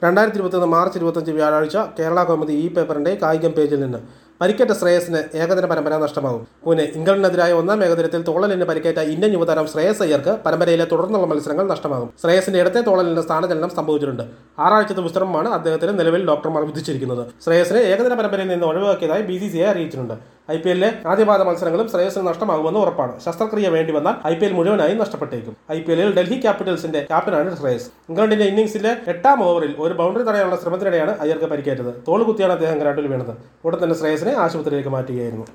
രണ്ടായിരത്തി ഇരുപത്തൊന്ന് മാർച്ച് ഇരുപത്തഞ്ച് വ്യാഴാഴ്ച കേരള കൗമുദി ഈ പേപ്പറിന്റെ കായികം പേജിൽ നിന്ന് പരിക്കേറ്റ ശ്രേയസിന് ഏകദിന പരമ്പര നഷ്ടമാകും പൂനെ ഇംഗ്ലണ്ടിനെതിരായ ഒന്നാം ഏകദിനത്തിൽ തോളലിന് പരിക്കേറ്റ ഇന്ത്യൻ യുവതാരം ശ്രേയസ് അയ്യർക്ക് പരമ്പരയിലെ തുടർന്നുള്ള മത്സരങ്ങൾ നഷ്ടമാകും ശ്രേയസിന്റെ ഇടത്തെ തോളലിന് സ്ഥാനചലനം സംഭവിച്ചിട്ടുണ്ട് ആറാഴ്ചത്തെ വിശ്രമമാണ് അദ്ദേഹത്തിന് നിലവിൽ ഡോക്ടർമാർ വിധിച്ചിരിക്കുന്നത് ശ്രേയസിനെ ഏകദിന പരമ്പരയിൽ നിന്ന് ഒഴിവാക്കിയതായി ബി സി സി ഐ അറിയിച്ചിട്ടുണ്ട് ഐ പി എല്ലിലെ ആദ്യപാദ മത്സരങ്ങളും ശ്രേയസിന് നഷ്ടമാകുമെന്ന് ഉറപ്പാണ് ശസ്ത്രക്രിയ വേണ്ടി വന്നാൽ ഐ പി എൽ മുഴുവനായും നഷ്ടപ്പെട്ടേക്കും ഐ പി എല്ലിൽ ഡൽഹി ക്യാപിറ്റൽസിന്റെ ക്യാപ്റ്റനാണ് ശ്രേയസ് ഇംഗ്ലണ്ടിന്റെ ഇന്നിംഗ്സിലെ എട്ടാം ഓവറിൽ ഒരു ബൗണ്ടറി തടയാനുള്ള ശ്രമത്തിനിടെയാണ് അയ്യർക്ക് പരിക്കേറ്റത് തോൾ കുത്തിയാണ് അദ്ദേഹം ഗ്രൗണ്ടിൽ വീണത് ഉടൻ തന്നെ ശ്രേയസിനെ ആശുപത്രിയിലേക്ക് മാറ്റുകയായിരുന്നു